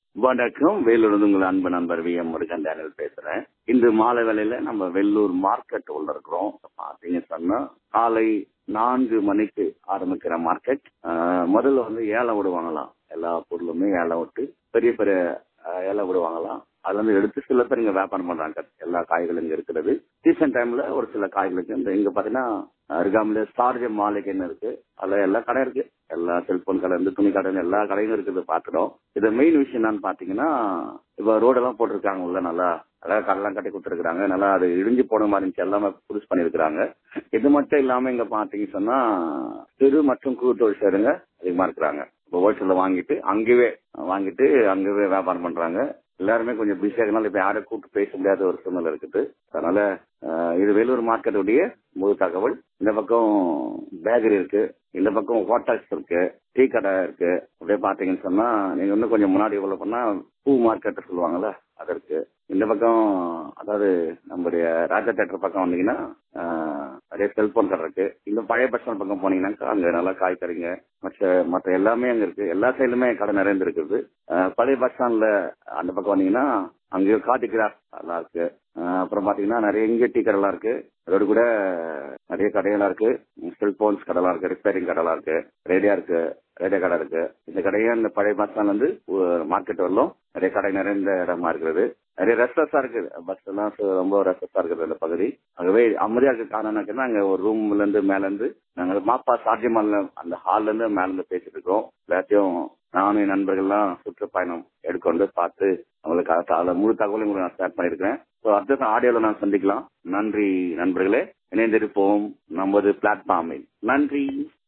வணக்கம் வேலூர் உங்கள் அன்பு நண்பர் வி எம் முருகன் டேனியல் பேசுறேன் இன்று மாலை வேளையில நம்ம வெள்ளூர் மார்க்கெட் உள்ள இருக்கிறோம் பாத்தீங்க சொன்னா காலை நான்கு மணிக்கு ஆரம்பிக்கிற மார்க்கெட் ஆஹ், முதல்ல வந்து ஏலம் விடுவாங்களாம் எல்லா பொருளுமே ஏலம் விட்டு பெரிய பெரிய ஆஹ், ஏலம் விடுவாங்களாம் அதுல இருந்து எடுத்து சில பேர் இங்க வியாபாரம் பண்றாங்க எல்லா காய்களும் இங்க இருக்கிறது சீசன் டைம்ல ஒரு சில காய்களுக்கு இந்த இங்க பாத்தீங்கன்னா அருகாமலே சார்ஜ மாளிகைன்னு இருக்கு அதுல எல்லா கடை இருக்கு எல்லா செல்போன் கடை இருந்து துணி கடை எல்லா கடையும் இருக்குது பாத்துறோம் இது மெயின் விஷயம் என்னன்னு பாத்தீங்கன்னா இப்ப ரோடெல்லாம் போட்டிருக்காங்க உள்ள நல்லா அழகா கடலாம் கட்டி கொடுத்துருக்காங்க நல்லா அது இடிஞ்சு போன மாதிரி இருந்துச்சு எல்லாமே புதுசு பண்ணிருக்காங்க இது மட்டும் இல்லாம இங்க பாத்தீங்க சொன்னா சிறு மற்றும் குறு தொழில் சேருங்க அதிகமா இருக்கிறாங்க இப்போ ஹோல்சேல்ல வாங்கிட்டு அங்கேயே வாங்கிட்டு அங்கேயே வியாபாரம் பண்றாங்க எல்லாருமே கொஞ்சம் பிஸியாக இருக்கனால இப்ப யாரை கூப்பிட்டு பேச முடியாத ஒரு சூழ்நிலை இருக்குது அதனால அஹ், இது வேலூர் மார்க்கெட்டுடைய முழு தகவல் இந்த பக்கம் பேக்கரி இருக்கு இந்த பக்கம் ஹோட்டல்ஸ் இருக்கு டீ கடை இருக்கு அப்படியே பாத்தீங்கன்னு சொன்னா நீங்க இன்னும் கொஞ்சம் முன்னாடி இவ்வளவு பண்ணா பூ மார்க்கெட் சொல்லுவாங்கல்ல அது இருக்கு இந்த பக்கம் அதாவது நம்முடைய ராஜா தேட்டர் பக்கம் வந்தீங்கன்னா ஆஹ், நிறைய செல்போன் கடை இருக்கு இந்த பழைய பஸ் ஸ்டாண்ட் பக்கம் போனீங்கன்னாக்கா அங்க நல்லா காய்கறிங்க மற்ற மற்ற எல்லாமே அங்க இருக்கு எல்லா சைடுலுமே கடை நிறைந்து இருக்குது ஆஹ், பழைய பஸ் ஸ்டாண்ட்ல அந்த பக்கம் வந்தீங்கன்னா அங்கேயும் காட்டு கிராஸ் நல்லா இருக்கு ஆஹ், அப்புறம் பாத்தீங்கன்னா நிறைய இங்கே டீ கடைலாம் இருக்கு அதோட கூட நிறைய கடையெல்லாம் இருக்கு செல்போன்ஸ் கடைலாம் இருக்கு ரிப்பேரிங் கடைலாம் இருக்கு ரேடியா இருக்கு ரேடியோ கடை இருக்கு இந்த கடையே இந்த பழைய பஸ் ஸ்டாண்ட்ல இருந்து மார்க்கெட் வரலும் நிறைய கடை நிறைந்த இடமா இருக்குது நிறைய ரெஸ்டர்ஸா இருக்குது பஸ் எல்லாம் சு- ரொம்ப ரெஸ்டர்ஸா இருக்குது இந்த பகுதி ஆகவே அமைதியா இருக்க காரணம் என்னன்னா அங்க ஒரு ரூம்ல இருந்து மேல இருந்து நாங்க மாப்பா சாத்தியமான அந்த ஹால்ல இருந்து மேல இருந்து பேசிட்டு இருக்கோம் எல்லாத்தையும் நானும் என் நண்பர்கள்லாம் சுற்றுப்பயணம் எடுக்கொண்டு பார்த்து அவங்களுக்கு அத- அத முழு தகவலையும் உங்களுக்கு நான் ஷேர் பண்ணிருக்கேன் ஸோ அடுத்த ஆடியோல நான் சந்திக்கலாம் நன்றி நண்பர்களே இணைந்திருப்போம் நமது பிளாட்ஃபார்மில் நன்றி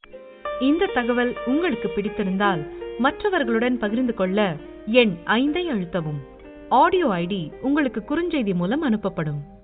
இந்த தகவல் உங்களுக்கு பிடித்திருந்தால் மற்றவர்களுடன் பகிர்ந்து கொள்ள எண் ஐந்தை அழுத்தவும் ஆடியோ ஐடி உங்களுக்கு குறுஞ்செய்தி மூலம் அனுப்பப்படும்